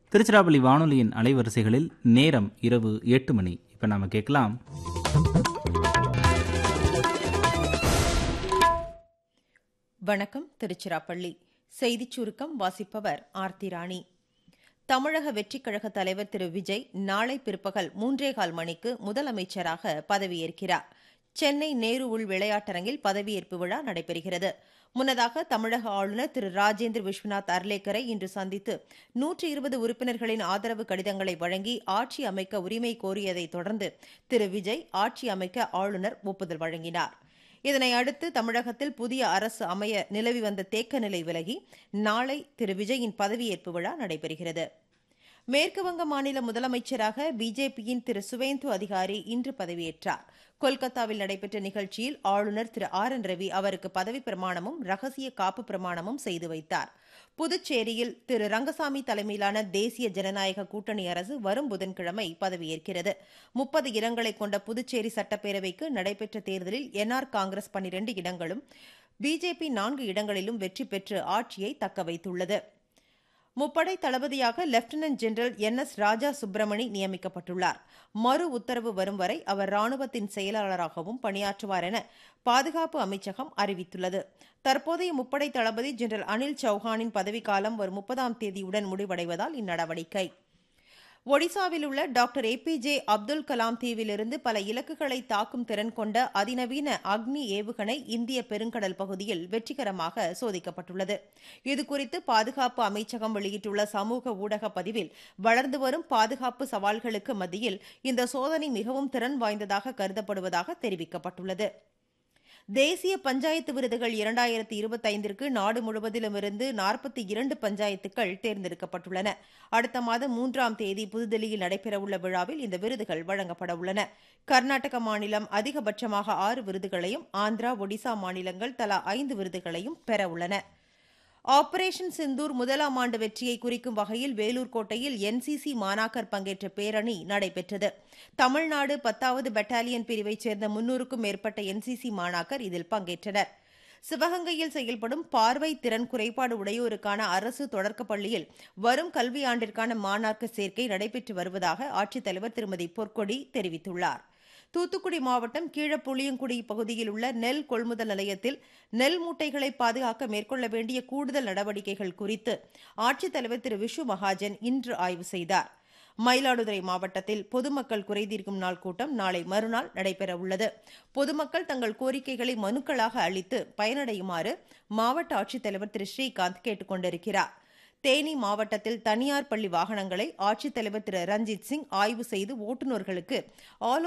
திருச்சிராப்பள்ளி வானொலியின் அலைவரிசைகளில் நேரம் இரவு எட்டு மணி இப்போ நாம கேட்கலாம் வணக்கம் திருச்சிராப்பள்ளி செய்திச் சுருக்கம் வாசிப்பவர் ஆர்த்தி ராணி தமிழக வெற்றிக் கழக தலைவர் திரு விஜய் நாளை பிற்பகல் மூன்றேகால் மணிக்கு முதலமைச்சராக பதவியேற்கிறார் சென்னை நேரு உள் விளையாட்டரங்கில் பதவியேற்பு விழா நடைபெறுகிறது முன்னதாக தமிழக ஆளுநர் திரு ராஜேந்திர விஸ்வநாத் அர்லேக்கரை இன்று சந்தித்து நூற்றி இருபது உறுப்பினர்களின் ஆதரவு கடிதங்களை வழங்கி ஆட்சி அமைக்க உரிமை கோரியதைத் தொடர்ந்து திரு விஜய் ஆட்சி அமைக்க ஆளுநர் ஒப்புதல் வழங்கினார் இதனை அடுத்து தமிழகத்தில் புதிய அரசு அமைய நிலவி வந்த தேக்க நிலை விலகி நாளை திரு விஜயின் பதவியேற்பு விழா நடைபெறுகிறது மேற்குவங்க மாநில முதலமைச்சராக பிஜேபியின் திரு சுவேந்து அதிகாரி இன்று பதவியேற்றார் கொல்கத்தாவில் நடைபெற்ற நிகழ்ச்சியில் ஆளுநர் திரு ஆர் என் ரவி அவருக்கு பதவி பிரமாணமும் ரகசிய காப்பு பிரமாணமும் செய்து வைத்தார் புதுச்சேரியில் திரு ரங்கசாமி தலைமையிலான தேசிய ஜனநாயக கூட்டணி அரசு வரும் புதன்கிழமை பதவியேற்கிறது முப்பது இடங்களை கொண்ட புதுச்சேரி சட்டப்பேரவைக்கு நடைபெற்ற தேர்தலில் என்ஆர் காங்கிரஸ் பனிரண்டு இடங்களும் பிஜேபி நான்கு இடங்களிலும் வெற்றி பெற்று ஆட்சியை தக்கவைத்துள்ளது முப்படை தளபதியாக lieutenant general N S Raja Subramani நியமிக்கப்பட்டுள்ளார் மறு உத்தரவு வரும் வரை அவர் ராணுவத்தின் செயலாளராகவும் பணியாற்றுவார் என பாதுகாப்பு அமைச்சகம் அறிவித்துள்ளது தற்போதைய முப்படை தளபதி ஜெனரல் அனில் சௌஹானின் பதவிக்காலம் வரும் முப்பதாம் தேதியுடன் முடிவடைவதால் இந்நடவடிக்கை ஒடிசாவில் உள்ள டாக்டர் ஏபிஜே அப்துல் கலாம் தீவிலிருந்து பல இலக்குகளை தாக்கும் திறன் கொண்ட அதிநவீன அக்னி ஏவுகணை இந்திய பெருங்கடல் பகுதியில் வெற்றிகரமாக சோதிக்கப்பட்டுள்ளது இதுகுறித்து பாதுகாப்பு அமைச்சகம் வெளியிட்டுள்ள சமூக ஊடக பதிவில் வளர்ந்து வரும் பாதுகாப்பு சவால்களுக்கு மத்தியில் இந்த சோதனை மிகவும் திறன் வாய்ந்ததாக கருதப்படுவதாக தெரிவிக்கப்பட்டுள்ளது தேசிய பஞ்சாயத்து விருதுகள் இரண்டாயிரத்தி இருபத்தைந்திற்கு நாடு முழுவதிலுமிருந்து நாற்பத்தி இரண்டு பஞ்சாயத்துக்கள் தேர்ந்தெடுக்கப்பட்டுள்ளன அடுத்த மாதம் மூன்றாம் தேதி புதுதில்லியில் நடைபெறவுள்ள விழாவில் இந்த விருதுகள் வழங்கப்பட உள்ளன கர்நாடக மாநிலம் அதிகபட்சமாக ஆறு விருதுகளையும் ஆந்திரா ஒடிசா மாநிலங்கள் தலா ஐந்து விருதுகளையும் பெற உள்ளன ஆபரேஷன் சிந்தூர் முதலாம் ஆண்டு வெற்றியை குறிக்கும் வகையில் வேலூர் கோட்டையில் என்சிசி மாணாக்கர் பங்கேற்ற பேரணி நடைபெற்றது தமிழ்நாடு பத்தாவது பெட்டாலியன் பிரிவைச் சேர்ந்த முன்னூறுக்கும் மேற்பட்ட என்சிசி மாணாக்கர் இதில் பங்கேற்றனர் சிவகங்கையில் செயல்படும் பார்வை திறன் குறைபாடு உடையோருக்கான அரசு தொடக்கப் பள்ளியில் வரும் கல்வியாண்டிற்கான மாணாக்கர் சேர்க்கை நடைபெற்று வருவதாக ஆட்சித்தலைவர் திருமதி பொற்கொடி தெரிவித்துள்ளார் தூத்துக்குடி மாவட்டம் கீழப்புளியங்குடி பகுதியில் உள்ள நெல் கொள்முதல் நிலையத்தில் நெல் மூட்டைகளை பாதுகாக்க மேற்கொள்ள வேண்டிய கூடுதல் நடவடிக்கைகள் குறித்து ஆட்சித்தலைவர் திரு விஷு மகாஜன் இன்று ஆய்வு செய்தார் மயிலாடுதுறை மாவட்டத்தில் பொதுமக்கள் குறைதீர்க்கும் நாள் கூட்டம் நாளை மறுநாள் நடைபெறவுள்ளது பொதுமக்கள் தங்கள் கோரிக்கைகளை மனுக்களாக அளித்து பயனடையுமாறு மாவட்ட ஆட்சித்தலைவர் திரு ஸ்ரீகாந்த் கேட்டுக் கொண்டிருக்கிறார் தேனி மாவட்டத்தில் தனியார் பள்ளி வாகனங்களை ஆட்சித்தலைவர் திரு ரஞ்சித் சிங் ஆய்வு செய்து ஓட்டுநர்களுக்கு ஆலோசனை